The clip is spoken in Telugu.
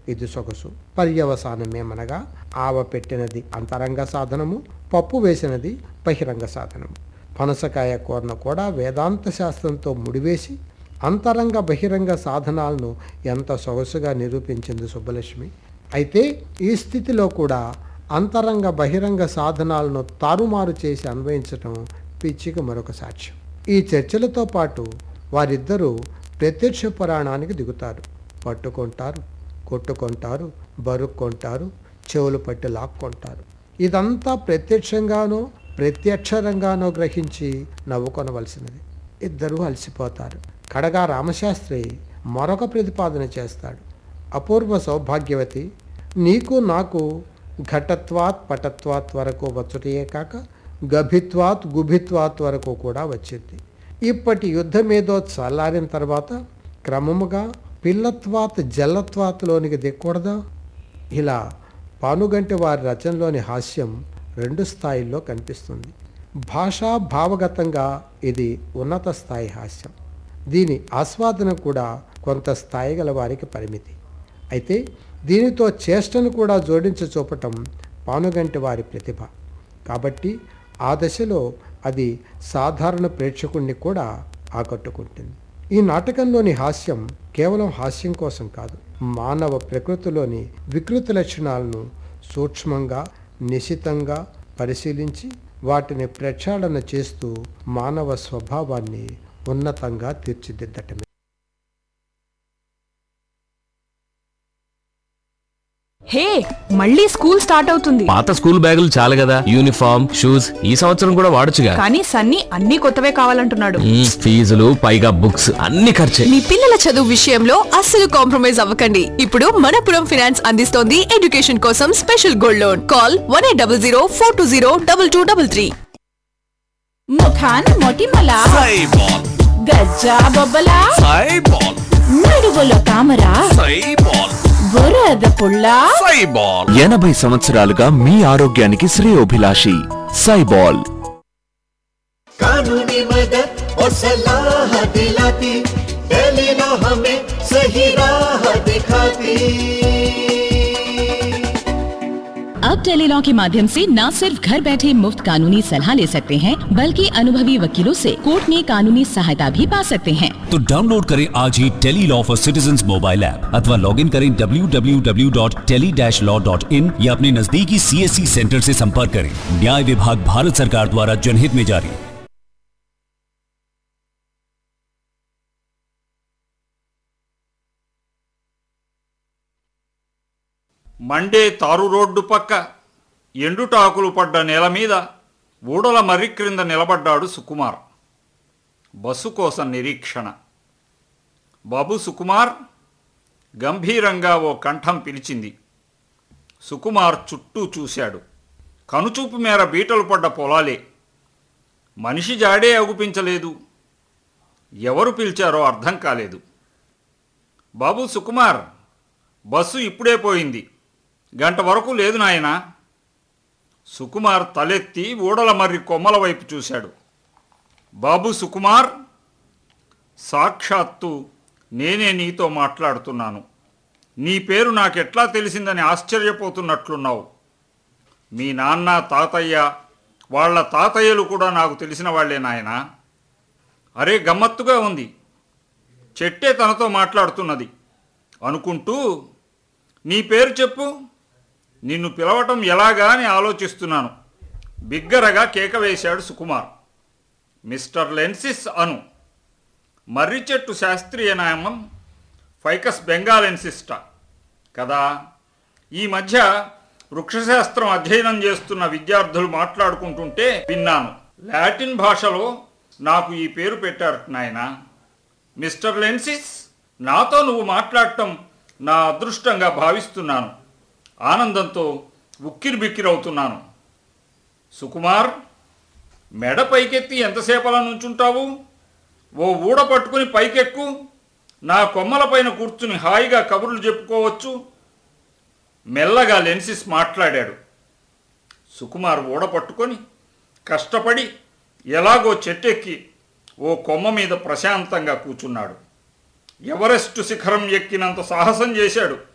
ఇది సొగసు పర్యవసానమేమనగా ఆవ పెట్టినది అంతరంగ సాధనము పప్పు వేసినది బహిరంగ సాధనము పనసకాయ కూరను కూడా వేదాంత శాస్త్రంతో ముడివేసి అంతరంగ బహిరంగ సాధనాలను ఎంత సొగసుగా నిరూపించింది సుబ్బలక్ష్మి అయితే ఈ స్థితిలో కూడా అంతరంగ బహిరంగ సాధనాలను తారుమారు చేసి అన్వయించటం పిచ్చికి మరొక సాక్ష్యం ఈ చర్చలతో పాటు వారిద్దరూ ప్రత్యక్ష పురాణానికి దిగుతారు పట్టుకుంటారు కొట్టుకుంటారు బరుక్కుంటారు చెవులు పట్టి లాక్కుంటారు ఇదంతా ప్రత్యక్షంగానో ప్రత్యక్షరంగానో గ్రహించి నవ్వుకొనవలసినది ఇద్దరూ అలసిపోతారు కడగా రామశాస్త్రి మరొక ప్రతిపాదన చేస్తాడు అపూర్వ సౌభాగ్యవతి నీకు నాకు ఘటత్వాత్ పటత్వాత్ వరకు వచ్చుటయే కాక గభిత్వాత్ గుభిత్వాత్ వరకు కూడా వచ్చింది ఇప్పటి యుద్ధమేదో చల్లారిన తర్వాత క్రమముగా పిల్లత్వాత్ జల్లత్వాత్లోనికి దిక్కూడదా ఇలా పానుగంటి వారి రచనలోని హాస్యం రెండు స్థాయిల్లో కనిపిస్తుంది భాషా భావగతంగా ఇది ఉన్నత స్థాయి హాస్యం దీని ఆస్వాదన కూడా కొంత స్థాయి గల వారికి పరిమితి అయితే దీనితో చేష్టను కూడా జోడించి చూపటం పానుగంటి వారి ప్రతిభ కాబట్టి ఆ దశలో అది సాధారణ ప్రేక్షకుణ్ణి కూడా ఆకట్టుకుంటుంది ఈ నాటకంలోని హాస్యం కేవలం హాస్యం కోసం కాదు మానవ ప్రకృతిలోని వికృతి లక్షణాలను సూక్ష్మంగా నిశితంగా పరిశీలించి వాటిని ప్రక్షాళన చేస్తూ మానవ స్వభావాన్ని ఉన్నతంగా తీర్చిదిద్దటమే హే మళ్ళీ స్కూల్ స్టార్ట్ అవుతుంది పాత స్కూల్ బ్యాగులు చాలు కదా యూనిఫామ్ షూస్ ఈ సంవత్సరం కూడా వాడొచ్చుగా కానీ సన్నీ అన్ని కొత్తవే కావాలంటున్నాడు మ్మ్, ఫీజులు పైగా బుక్స్ అన్ని ఖర్చే మీ పిల్లల చదువు విషయంలో అస్సలు కాంప్రమైజ్ అవ్వకండి ఇప్పుడు మనపురం ఫైనాన్స్ అందిస్తోంది ఎడ్యుకేషన్ కోసం special gold loan call one eight double zero four two zero double two double three ముఖాన్ మొటిమల సైబాల్ గజ్జా బొబ్బల సైబాల్ నడువులో తామర సైబాల్ బురద పుల్ల సైబాల్ ఎనభై సంవత్సరాలుగా మీ ఆరోగ్యానికి శ్రేయోభిలాషి సైబాల్ कानूनी मदद और सलाह दिलाती टेलीलॉ हमें सही राह दिखाती अब टेलीलॉ के माध्यम से न सिर्फ घर बैठे मुफ्त कानूनी सलाह ले सकते हैं बल्कि अनुभवी वकीलों से कोर्ट में कानूनी सहायता भी पा सकते हैं तो डाउनलोड करें आज ही tele law for citizen mobile app अथवा लॉग इन करें www.tele-law.in या अपने नजदीकी सीएससी सेंटर से संपर्क करें न्याय विभाग भारत सरकार द्वारा जनहित में जारी మండే తారు రోడ్డు పక్క ఎండుటాకులు పడ్డ నేల మీద ఊడల మర్రి క్రింద నిలబడ్డాడు సుకుమార్ బస్సు కోసం నిరీక్షణ బాబు సుకుమార్ గంభీరంగా ఓ కంఠం పిలిచింది సుకుమార్ చుట్టూ చూశాడు కనుచూపు మేర బీటలు పడ్డ పొలాలే మనిషి జాడే అగుపించలేదు ఎవరు పిలిచారో అర్థం కాలేదు బాబు సుకుమార్ బస్సు ఇప్పుడే పోయింది గంట వరకు లేదు నాయనా సుకుమార్ తలెత్తి ఊడల మర్రి కొమ్మల వైపు చూశాడు బాబు సుకుమార్ సాక్షాత్తు నేనే నీతో మాట్లాడుతున్నాను నీ పేరు నాకెట్లా తెలిసిందని ఆశ్చర్యపోతున్నట్లున్నావు మీ నాన్న తాతయ్య వాళ్ళ తాతయ్యలు కూడా నాకు తెలిసిన వాళ్లే నాయనా అరే గమ్మత్తుగా ఉంది చెట్టే తనతో మాట్లాడుతున్నది అనుకుంటూ నీ పేరు చెప్పు నిన్ను పిలవటం ఎలాగా అని ఆలోచిస్తున్నాను బిగ్గరగా కేక వేశాడు సుకుమార్ మిస్టర్ లెన్సిస్ అను మర్రి చెట్టు శాస్త్రీయ నామం ఫైకస్ బెంగాలెన్సిస్ట కదా ఈ మధ్య వృక్షశాస్త్రం అధ్యయనం చేస్తున్న విద్యార్థులు మాట్లాడుకుంటుంటే విన్నాను లాటిన్ భాషలో నాకు ఈ పేరు పెట్టారు నాయనా మిస్టర్ లెన్సిస్ నాతో నువ్వు మాట్లాడటం నా అదృష్టంగా భావిస్తున్నాను ఆనందంతో ఉక్కిరి బిక్కిరవుతున్నాను సుకుమార్ మెడ పైకెత్తి ఎంతసేపలా నుంచుంటావు ఓ ఊడ పట్టుకుని పైకెక్కు నా కొమ్మలపైన కూర్చుని హాయిగా కబుర్లు చెప్పుకోవచ్చు మెల్లగా లెన్సిస్ మాట్లాడాడు సుకుమార్ ఊడ పట్టుకొని కష్టపడి ఎలాగో చెట్టెక్కి ఓ కొమ్మ మీద ప్రశాంతంగా కూర్చున్నాడు ఎవరెస్టు శిఖరం ఎక్కినంత సాహసం చేశాడు